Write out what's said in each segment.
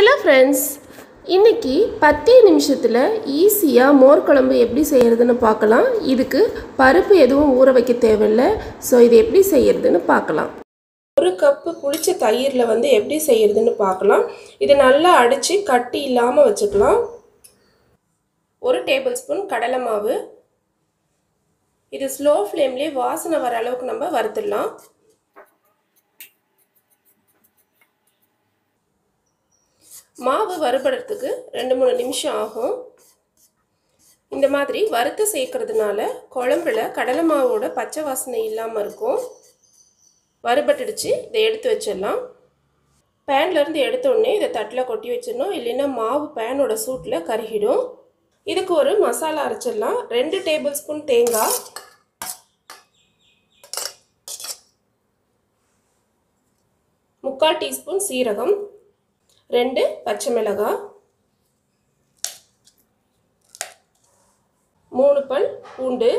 hello friends இன்னைக்கு பத்தே நிமிஷத்தில் ஈஸியாக மோர் குழம்பு எப்படி செய்கிறதுன்னு பார்க்கலாம் இதுக்கு பருப்பு எதுவும் ஊற வைக்க தேவையில்லை ஸோ இது எப்படி செய்கிறதுன்னு பார்க்கலாம் ஒரு கப்பு புளிச்ச தயிரில் வந்து எப்படி செய்கிறதுன்னு பார்க்கலாம் இதை நல்லா அடித்து கட்டி இல்லாமல் வச்சுக்கலாம் ஒரு டேபிள் ஸ்பூன் கடலை மாவு இது ஸ்லோ ஃப்ளேம்லேயே வாசனை வர அளவுக்கு நம்ம வறுத்துடலாம் மாவு வறுபடுறதுக்கு ரெண்டு மூணு நிமிஷம் ஆகும் இந்த மாதிரி வறுத்து சேர்க்கறதுனால குழம்புல கடலை மாவோட பச்சை வாசனை இல்லாமல் இருக்கும் வறுபட்டுடுச்சு இதை எடுத்து வச்சிடலாம் பேன்லேருந்து எடுத்த உடனே இதை தட்டில் கொட்டி வச்சிடணும் இல்லைன்னா மாவு பேனோட சூட்டில் கருகிடும் இதுக்கு ஒரு மசாலா அரைச்சிடலாம் ரெண்டு டேபிள் ஸ்பூன் தேங்காய் முக்கால் டீஸ்பூன் சீரகம் ரெண்டு பச்சை மிளகாய் மூணு பல் பூண்டு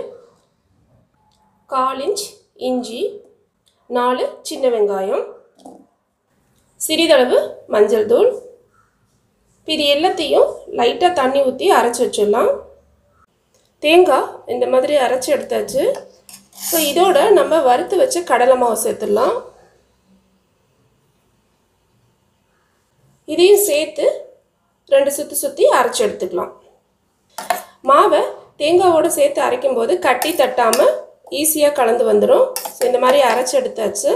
கால் இன்ச் இஞ்சி நாலு சின்ன வெங்காயம் சிறிதளவு மஞ்சள் தூள் இது எல்லாத்தையும் லைட்டாக தண்ணி ஊற்றி அரைச்சி வச்சிடலாம் தேங்காய் இந்த மாதிரி அரைச்சி எடுத்தாச்சு ஸோ இதோட நம்ம வறுத்து வச்ச கடலை மாவு சேர்த்துடலாம் இதையும் சேர்த்து ரெண்டு சுற்றி சுற்றி அரைச்சி எடுத்துக்கலாம் மாவை தேங்காவோடு சேர்த்து அரைக்கும் போது கட்டி தட்டாமல் ஈஸியாக கலந்து வந்துடும் ஸோ இந்த மாதிரி அரைச்சி எடுத்தாச்சு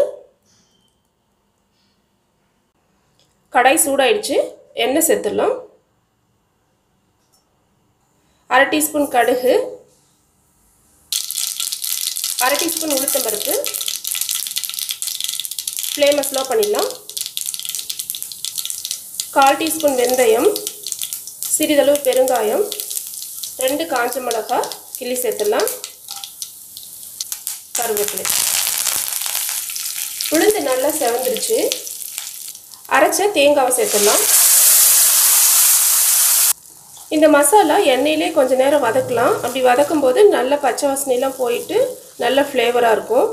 கடாய் சூடாயிடுச்சு எண்ணெய் சேர்த்துடலாம் அரை டீஸ்பூன் கடுகு அரை டீஸ்பூன் உளுத்தம்பருப்பு ஃப்ளேமை ஸ்லோ பண்ணிடலாம் கால் டீஸ்பூன் வெந்தயம் சிறிதளவு பெருங்காயம் ரெண்டு காஞ்ச மிளகாய் கிள்ளி சேர்த்துடலாம் கருவேப்பிலை உளுந்து நல்லா செவந்துருச்சு அரைச்ச தேங்காவை சேர்த்துடலாம் இந்த மசாலா எண்ணெயிலே கொஞ்ச நேரம் வதக்கலாம் அப்படி வதக்கும் போது நல்ல பச்சை வாசனைலாம் போயிட்டு நல்ல ஃப்ளேவராக இருக்கும்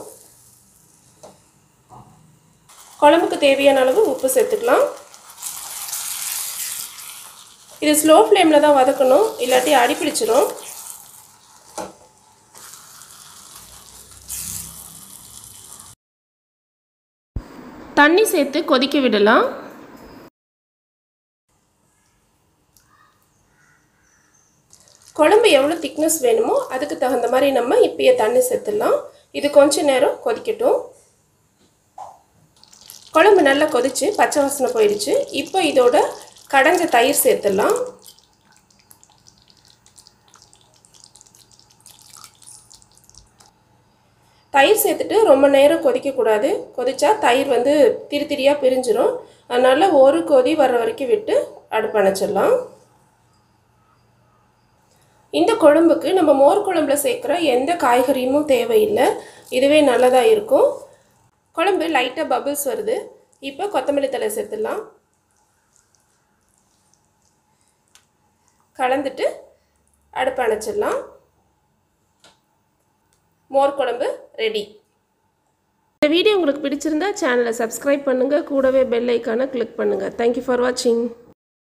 குழம்புக்கு தேவையான அளவு உப்பு சேர்த்துக்கலாம் இது ஸ்லோ ஃப்ளேமில் தான் வதக்கணும் இல்லாட்டி அடி பிடிச்சிரும் தண்ணி சேர்த்து கொதிக்க விடலாம் குழம்பு எவ்வளோ திக்னஸ் வேணுமோ அதுக்கு தகுந்த மாதிரி நம்ம இப்பயே தண்ணி சேர்த்துடலாம் இது கொஞ்ச நேரம் கொதிக்கட்டும் குழம்பு நல்லா கொதிச்சு பச்சை வாசனை போயிடுச்சு இப்போ இதோட கடைஞ்ச தயிர் சேர்த்துடலாம் தயிர் சேர்த்துட்டு ரொம்ப நேரம் கொதிக்கக்கூடாது கொதிச்சா தயிர் வந்து திரி திரியாக பிரிஞ்சிடும் அதனால் ஒரு கொதி வர்ற வரைக்கும் விட்டு அடுப்பு அணைச்சிடலாம் இந்த குழம்புக்கு நம்ம மோர் குழம்புல சேர்க்குற எந்த காய்கறியும் தேவையில்லை இதுவே நல்லதாக இருக்கும் குழம்பு லைட்டாக பபிள்ஸ் வருது இப்போ கொத்தமல்லி தலை சேர்த்துடலாம் கலந்துட்டு அடுப்பு அணைச்சிடலாம் மோர் குழம்பு ரெடி இந்த வீடியோ உங்களுக்கு பிடிச்சிருந்தா சேனலை சப்ஸ்கிரைப் பண்ணுங்கள் கூடவே பெல் ஐக்கானை கிளிக் பண்ணுங்கள் தேங்க்யூ ஃபார் வாட்சிங்